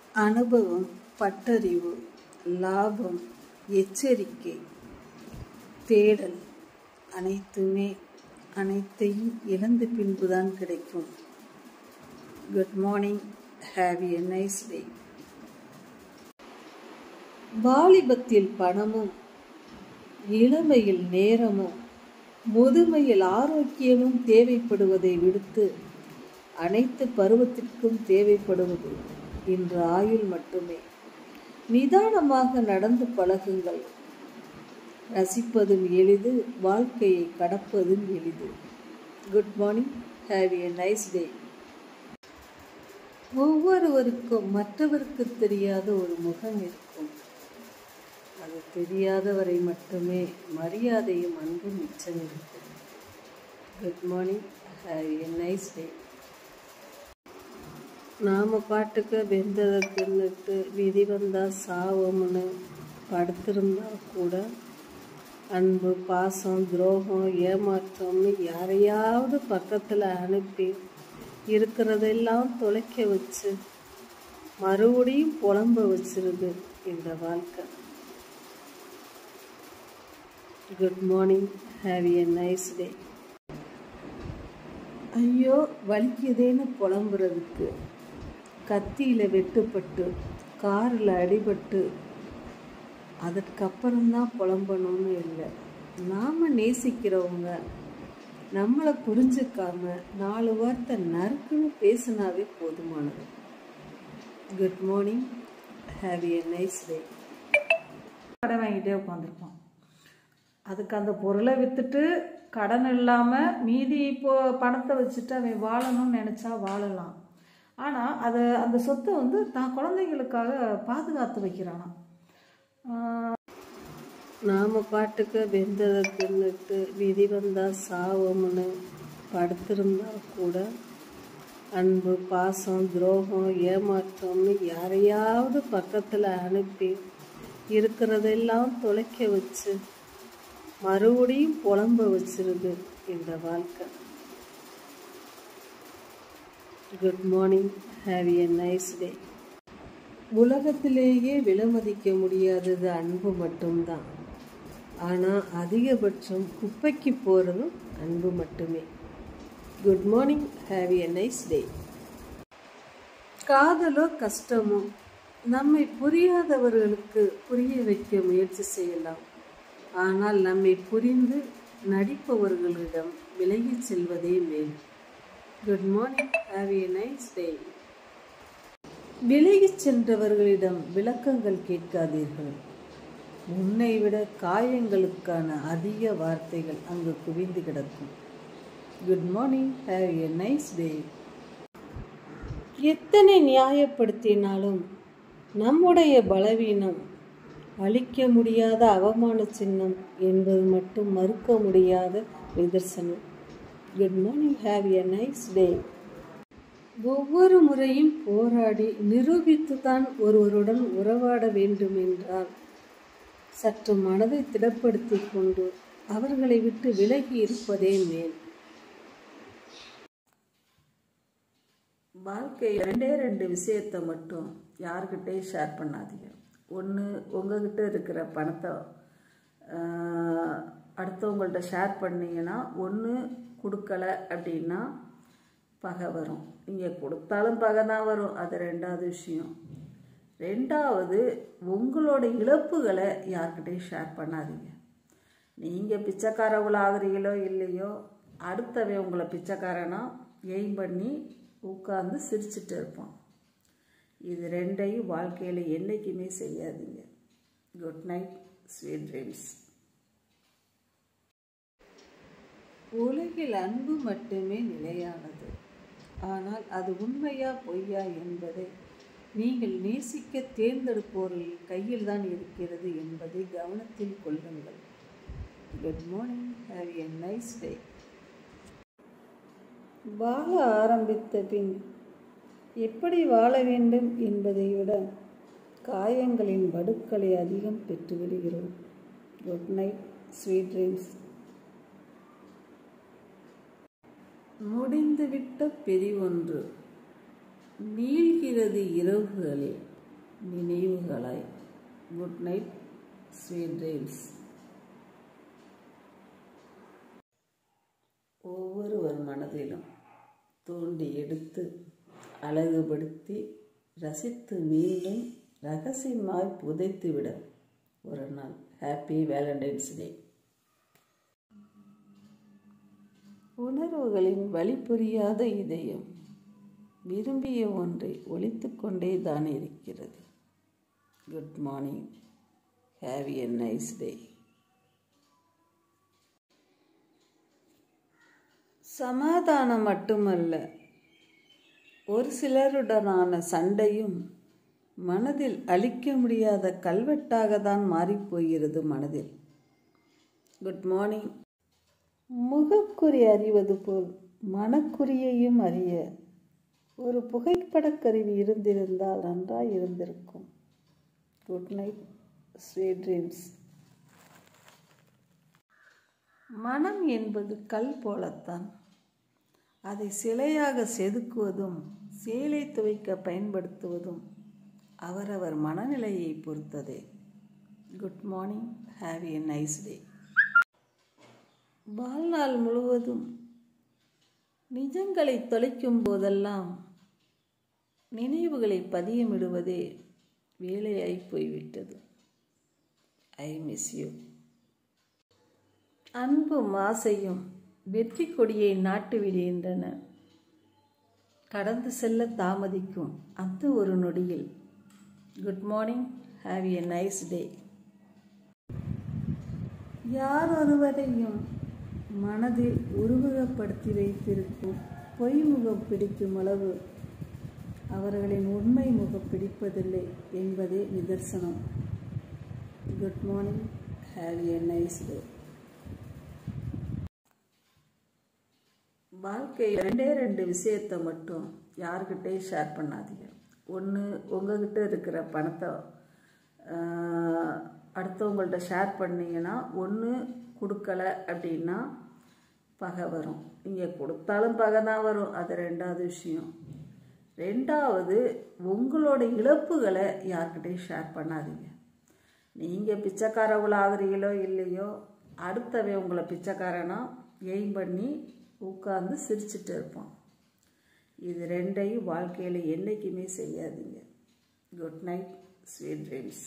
அனுபவம் பட்டறிவு லாபம் எச்சரிக்கை தேடல் அனைத்துமே அனைத்தையும் இழந்த பின்புதான் கிடைக்கும் good morning have a nice day வாலிபத்தில் பணமும் இளமையில் நேரமும் முதுமையில் ஆரோக்கியமும் தேவைப்படுவதை விடுத்து அனைத்து பருவத்திற்கும் தேவைப்படுவது இன்று ஆயுள் மட்டுமே நிதானமாக நடந்து பழகுங்கள் ரசிப்பதும் எளிது வாழ்க்கையை கடப்பதும் எளிது good morning have a nice day ஒவ்வொருவருக்கும் மற்றவருக்கு தெரியாத ஒரு முகம் இருக்கும் அது தெரியாதவரை மட்டுமே மரியாதையும் அன்பும் மிச்சம் இருக்கும் good morning have a nice day நாம் பாட்டுக்கு வெந்ததை தின்னுட்டு விதி வந்தால் சாவோம்னு படுத்திருந்தா கூட அன்பு பாசம் துரோகம் ஏமாற்றம்னு யாரையாவது பக்கத்தில் அனுப்பி இருக்கிறதெல்லாம் தொலைக்க வச்சு மறுபடியும் புலம்ப வச்சிருது இந்த வாழ்க்கை good morning have a nice day ஐயோ வலிக்குதேன்னு புலம்புறதுக்கு கத்தியில் வெட்டுப்பட்டு காரில் அடிபட்டு அதற்கப்புறம்தான் புலம்பணும்னு இல்லை நாம் நேசிக்கிறவங்க நம்மளை புரிஞ்சுக்காம நாலு வார்த்தை நறுக்குன்னு பேசினாவே போதுமானது good morning have a nice day கடை வாங்கிட்டே உட்காந்துருப்பான் அதுக்கு அந்த பொருளை விற்றுட்டு கடன் இல்லாமல் மீதி இப்போ பணத்தை வச்சுட்டு அவன் வாழணும்னு நினச்சா வாழலாம் ஆனால் அதை அந்த சொத்தை வந்து தான் குழந்தைங்களுக்காக பாதுகாத்து வைக்கிறானாம் நாம் பாட்டுக்கு வெந்ததை தின்னுட்டு விதி வந்தால் சாவோம்னு படுத்திருந்தா கூட அன்பு பாசம் துரோகம் ஏமாற்றம்னு யாரையாவது பக்கத்தில் அனுப்பி இருக்கிறதெல்லாம் தொலைக்க வச்சு மறுபடியும் புலம்ப வச்சிருது இந்த வாழ்க்கை good morning have a nice day உலகத்திலேயே விலமதிக்க முடியாதது அன்பு மட்டும்தான் ஆனால் அதிகபட்சம் குப்பைக்கு போகிறதும் அன்பு மட்டுமே good morning have a nice day காதலோ கஷ்டமோ நம்மை புரியாதவர்களுக்கு புரிய வைக்க முயற்சி செய்யலாம் ஆனால் நம்மை புரிந்து நடிப்பவர்களிடம் விலகிச் செல்வதே மேல் good morning have a nice day விலகிச் சென்றவர்களிடம் விளக்கங்கள் கேட்காதீர்கள் உன்னை விட காயங்களுக்கான அதிக வார்த்தைகள் அங்கு குவிந்து கிடக்கும் good morning have a nice day எத்தனை நியாயப்படுத்தினாலும் நம்முடைய பலவீனம் அழிக்க முடியாத அவமான சின்னம் என்பது மட்டும் மறுக்க முடியாத நிதர்சனம் good morning have a nice day ஒவ்வொரு முறையும் போராடி நிரூபித்து தான் ஒருவருடன் உறவாட வேண்டும் என்றால் சற்று மனதை திடப்படுத்தி கொண்டு அவர்களை விட்டு விலகி இருப்பதே மேல் வாழ்க்கை ரெண்டே ரெண்டு விஷயத்தை மட்டும் யார்கிட்டையும் ஷேர் பண்ணாதீங்க ஒன்று உங்ககிட்ட இருக்கிற பணத்தை அடுத்தவங்கள்ட்ட ஷேர் பண்ணீங்கன்னா ஒன்று கொடுக்கல அப்படின்னா பகை வரும் நீங்கள் கொடுத்தாலும் பகை தான் வரும் அது ரெண்டாவது விஷயம் ரெண்டாவது உங்களோட இழப்புகளை யார்கிட்டையும் ஷேர் பண்ணாதீங்க நீங்கள் பிச்சைக்காரவங்கள ஆகுறீங்களோ இல்லையோ அடுத்தவன் உங்களை பிச்சைக்காரனா எய்ம் பண்ணி உட்காந்து சிரிச்சிட்டு இருப்பான் இது ரெண்டையும் வாழ்க்கையில் என்றைக்குமே செய்யாதீங்க குட் நைட் ஸ்வீட் ட்ரீம்ஸ் உலகில் அன்பு மட்டுமே நிலையானது ஆனால் அது உண்மையா பொய்யா என்பதை நீங்கள் நேசிக்க தேர்ந்தெடுப்போரில் கையில் தான் இருக்கிறது என்பதை கவனத்தில் கொள்ளுங்கள் good morning have a nice day வாழ ஆரம்பித்த பின் எப்படி வாழ வேண்டும் என்பதை விட காயங்களின் வடுக்களை அதிகம் பெற்றுவிடுகிறோம் குட் நைட் ஸ்வீட் ட்ரீம்ஸ் முடிந்துவிட்ட பெரிவொன்று நீள்கிறது இரவுகளில் நினைவுகளாய் குட் நைட் ஸ்வீட் ட்ரீம்ஸ் ஒவ்வொருவர் மனதிலும் தோண்டி எடுத்து அழகுபடுத்தி ரசித்து மீண்டும் ரகசியமாய் புதைத்துவிட ஒரு நாள் ஹாப்பி வேலண்டைன்ஸ் டே உணர்வுகளின் வழி புரியாத இதயம் விரும்பிய ஒன்றை ஒழித்து கொண்டே தான் இருக்கிறது good morning have a nice day சமாதானம் மட்டுமல்ல ஒரு சிலருடனான சண்டையும் மனதில் அழிக்க முடியாத கல்வெட்டாக தான் மாறிப்போகிறது மனதில் குட் மார்னிங் முகக்குறி அறிவது போல் மனக்குறியையும் அறிய ஒரு புகைப்படக் கருவி இருந்திருந்தால் நன்றாய் இருந்திருக்கும் குட் நைட் ஸ்வீட் ட்ரீம்ஸ் மனம் என்பது கல் போலத்தான் அதை சிலையாக செதுக்குவதும் சேலை துவைக்க பயன்படுத்துவதும் அவரவர் மனநிலையை பொறுத்ததே good morning have a nice day வாழ்நாள் முழுவதும் நிஜங்களை தொலைக்கும் போதெல்லாம் நினைவுகளை பதியமிடுவதே வேலையாய் போய்விட்டது ஐ மிஸ் யூ அன்பும் ஆசையும் வெற்றி கொடியை நாட்டு விடுகின்றன கடந்து செல்ல தாமதிக்கும் அந்த ஒரு நொடியில் good morning have a nice day யார் ஒருவரையும் மனதில் உருவகப்படுத்தி வைத்திருக்கும் பொய் முகம் பிடிக்கும் அளவு அவர்களின் உண்மை முகம் பிடிப்பதில்லை என்பதே நிதர்சனம் good morning have a nice day வாழ்க்கையில் ரெண்டே ரெண்டு விஷயத்தை மட்டும் யார்கிட்டையும் ஷேர் பண்ணாதீங்க ஒன்று உங்ககிட்ட இருக்கிற பணத்தை அடுத்தவங்கள்ட்ட ஷேர் பண்ணிங்கன்னா ஒன்று கொடுக்கல அப்படின்னா பகை வரும் நீங்கள் கொடுத்தாலும் பகை தான் வரும் அது ரெண்டாவது விஷயம் ரெண்டாவது உங்களோட இழப்புகளை யார்கிட்டையும் ஷேர் பண்ணாதீங்க நீங்கள் பிச்சைக்காரவங்கள ஆகுறீங்களோ இல்லையோ அடுத்தவன் உங்களை பிச்சைக்காரனா எய்ம் பண்ணி உட்கார்ந்து சிரிச்சிட்டு இருப்பான் இது ரெண்டையும் வாழ்க்கையில் என்றைக்குமே செய்யாதீங்க குட் நைட் ஸ்வீட் ட்ரீம்ஸ்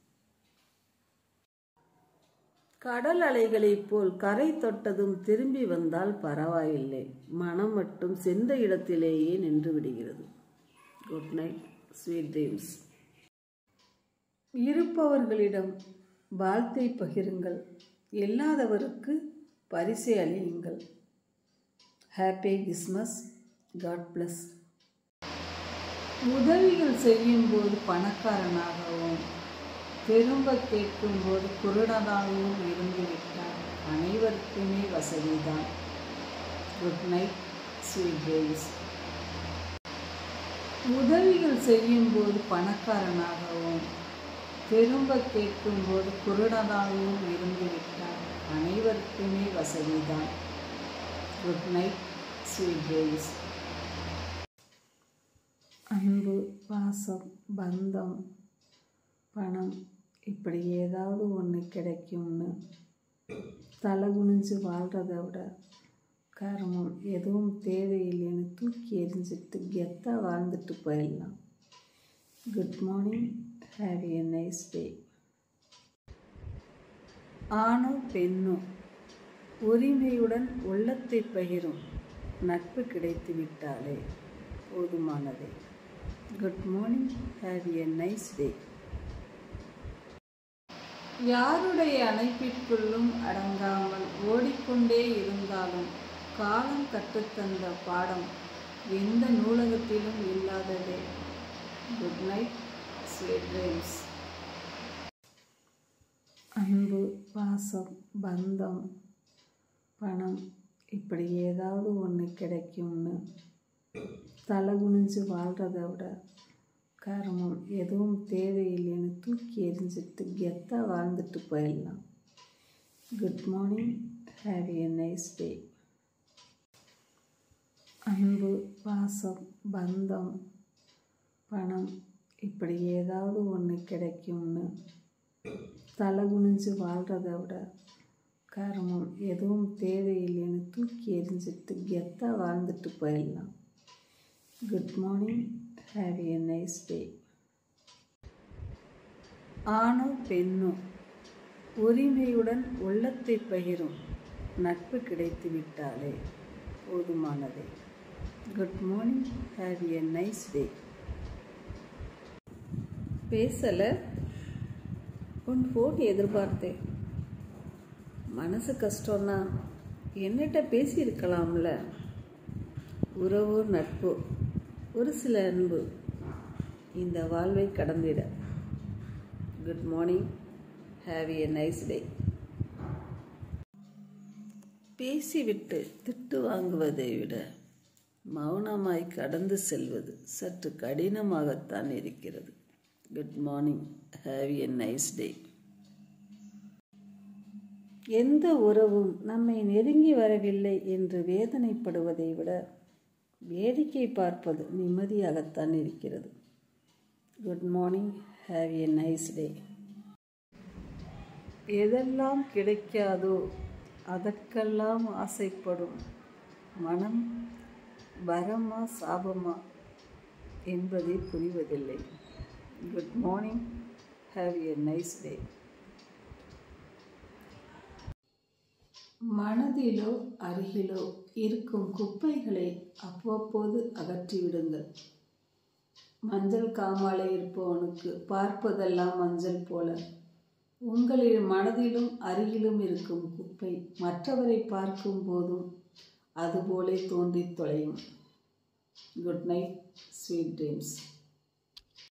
கடல் அலைகளைப் போல் கரை தொட்டதும் திரும்பி வந்தால் பரவாயில்லை மனம் மட்டும் சென்ற இடத்திலேயே நின்று விடுகிறது குட் நைட் ஸ்வீட் ட்ரீம்ஸ் இருப்பவர்களிடம் வாழ்த்தை பகிருங்கள் இல்லாதவருக்கு பரிசை அழியுங்கள் ஹாப்பி கிறிஸ்மஸ் காட் பிளஸ் உதவிகள் செய்யும்போது பணக்காரனாகவும் திரும்ப கேட்கும்போது குருடனாகவும் இருந்துவிட்டால் அனைவருக்குமே வசதிதான் குட் நைட் ஸ்வீட் ட்ரீம்ஸ் உதவிகள் செய்யும்போது பணக்காரனாகவும் திரும்ப கேட்கும்போது குருடனாகவும் இருந்துவிட்டால் அனைவருக்குமே வசதிதான் குட் நைட் ஸ்வீட் ட்ரீம்ஸ் அன்பு பாசம் பந்தம் பணம் இப்படி ஏதாவது ஒன்று கிடைக்கும்னு தலை குனிஞ்சு வாழ்கிறத விட காரணம் எதுவும் தேவையில்லைன்னு தூக்கி எரிஞ்சிட்டு கெத்தாக வாழ்ந்துட்டு போயிடலாம் good morning have a nice day ஆணோ பெண்ணோ உரிமையுடன் உள்ளத்தை பகிரும் நட்பு கிடைத்து விட்டாலே போதுமானதே good morning have a nice day யாருடைய அணைப்பிற்குள்ளும் அடங்காமல் ஓடிக்கொண்டே இருந்தாலும் காலம் கற்றுத்தந்த பாடம் எந்த நூலகத்திலும் இல்லாததே குட் நைட் ஸ்வீட் ட்ரீம்ஸ் அன்பு பாசம் பந்தம் பணம் இப்படி ஏதாவது ஒன்று கிடைக்கும்னு தலை குனிஞ்சு வாழ்கிறத விட காரணம் எதுவும் தேவையில்லைன்னு தூக்கி எரிஞ்சிட்டு கெத்தாக வாழ்ந்துட்டு போயிடலாம் good morning have a nice day அன்பு பாசம் பந்தம் பணம் இப்படி ஏதாவது ஒன்று கிடைக்கும்னு தலை குனிஞ்சு வாழ்கிறத விட கர்மம் எதுவும் தேவையில்லைன்னு தூக்கி எறிஞ்சிட்டு கெத்தாக வாழ்ந்துட்டு போயிடலாம் good morning have a nice day ஆணோ பெண்ணோ உரிமையுடன் உள்ளத்தை பகிரும் நட்பு கிடைத்து விட்டாலே போதுமானதே good morning have a nice day பேசலை உன் ஃபோன் எதிர்பார்த்தேன் மனசு கஷ்டம்னா என்னிட்ட பேசியிருக்கலாம்ல உறவோ நட்போ ஒரு சில அன்பு இந்த வாழ்வை கடந்திட good morning have a nice day பேசிவிட்டு திட்டு வாங்குவதை விட மௌனமாய் கடந்து செல்வது சற்று கடினமாகத்தான் இருக்கிறது good morning have a nice day எந்த உறவும் நம்மை நெருங்கி வரவில்லை என்று வேதனைப்படுவதை விட வேடிக்கை பார்ப்பது நிம்மதியாகத்தான் இருக்கிறது good morning have a nice day எதெல்லாம் கிடைக்காதோ அதற்கெல்லாம் ஆசைப்படும் மனம் வரமா சாபமா என்பதை புரிவதில்லை good morning have a nice day மனதிலோ அருகிலோ இருக்கும் குப்பைகளை அவ்வப்போது அகற்றிவிடுங்கள் மஞ்சள் காமாலை இருப்பவனுக்கு பார்ப்பதெல்லாம் மஞ்சள் போல உங்களின் மனதிலும் அருகிலும் இருக்கும் குப்பை மற்றவரை பார்க்கும் போதும் அதுபோலே தோன்றித் தொலையும் குட் நைட் ஸ்வீட் ட்ரீம்ஸ்